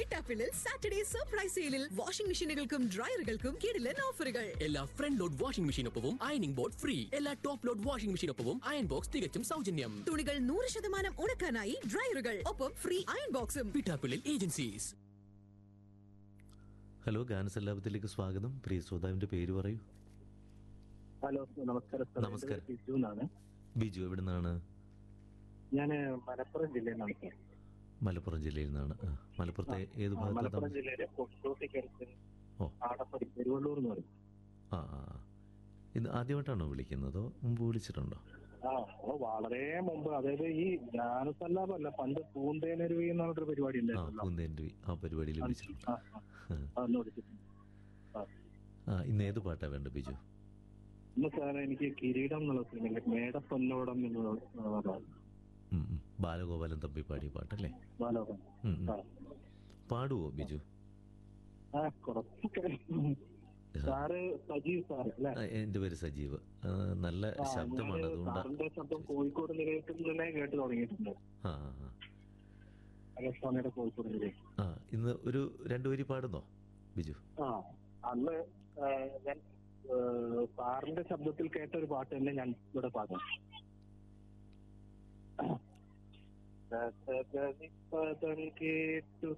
പിറ്റാപ്പിളിൽ Saturday surprise സെയിലിൽ washing മെഷീനുകൾക്കും ഡ്രയറുകൾക്കും കിടിലൻ ഓഫറുകൾ എല്ലാ ഫ്രണ്ട് ലോഡ് വാഷിംഗ് മെഷീനൊപ്പവും അയണിംഗ് ബോർഡ് ഫ്രീ എല്ലാ ടോപ്പ് ലോഡ് വാഷിംഗ് മെഷീനൊപ്പവും അയൺ ബോക്സ് തികച്ചും സൗജന്യം തുണികൾ നൂറ് ശതമാനം ഉണക്കാനായി ഡ്രയറുകൾ ഒപ്പം ഫ്രീ അയൺ ബോക്സും പിട്ടാപ്പിളിൽ ഏജൻസീസ് ഹലോ ഗാനസല്ലാപത്തിലേക്ക് സ്വാഗതം പ്രിയ ശ്രോതാവിന്റെ പേര് പറയൂ ഹലോ നമസ്കാരം സാർ. നമസ്കാരം. എൻ്റെ പേര് ബിജു എന്നാണ് ബിജു എവിടെ നിന്നാണ് ഞാൻ മലപ്പുറം ജില്ലയിൽ നിന്നാണ് സാർ. മലപ്പുറം ജില്ലയിൽ നിന്നാണ് ആ, മലപ്പുറത്തെ ഏത് ആ, ഭാഗത്താണ് മലപ്പുറം താമസം ജില്ലയിലെ കൊണ്ടോട്ടിക്കടുത്ത് ഓ ആടപ്പടി പെരുവള്ളൂർ എന്ന് പറയും ആ ആ ആ. ഇത് ആദ്യമായിട്ടാണോ വിളിക്കുന്നതോ മുമ്പ് വിളിച്ചിട്ടുണ്ടോ ആ ഓ വളരെ മുമ്പ് അതായത് ഈ ജ്ഞാനസല്ലാപല്ല പണ്ട് പൂന്തേനരുവി എന്ന് പറഞ്ഞൊരു പരിപാടി ആ ഉണ്ടായിരുന്നല്ലോ പൂന്തേൻ്റെ ആ പരിപാടിയിൽ വിളിച്ചിട്ടുണ്ട് ആ, ആ. അന്ന് വിളിച്ചിട്ടുണ്ട് ആ. ആ ഇന്ന് ഏത് പാട്ടാ വേണ്ട ബിജു ഇന്ന് സാർ എനിക്ക് കിരീടം എന്നുള്ള സിനിമ മേടപ്പൊന്നോടം എന്നുള്ള ആ, പാട്ട്. ഉം, ഉം. ബാലഗോപാലൻ തമ്പി പാടിയ പാട്ടല്ലേ ബാലോകം ഉം, ഉം. ആ. പാടുവോ ബിജു ആ കുറച്ചൊക്കെ സാറ് സജീവ് സാർ അല്ലേ ആ, എൻ്റെ പേര് സജീവ് ആ, നല്ല ആ, ശബ്ദമാണ് ഞാന് അതുകൊണ്ടാ സാറിന്റെ ശബ്ദം കോഴിക്കോട് നിലയത്തിൽ നിന്നേ കേട്ട് തുടങ്ങിയിട്ടുണ്ട് ആ ആ, ആ. ആകാശവാണിയുടെ കോഴിക്കോട് നിലയം ആ ഇന്ന് ഒരു രണ്ടുപേരി പാടുന്നോ ബിജു ആ അന്ന് ആ, ഞാൻ ആ, സാറിന്റെ ശബ്ദത്തിൽ കേട്ട ഒരു പാട്ട് തന്നെ ഞാൻ ഇവിടെ പാടാം പദം കേട്ടു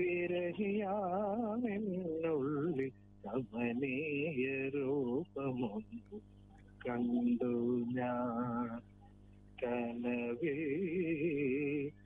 വിരഹിയാമെന്നുള്ളിൽ കമനീയ രൂപമൊന്നു കണ്ടു ഞാൻ കനവേ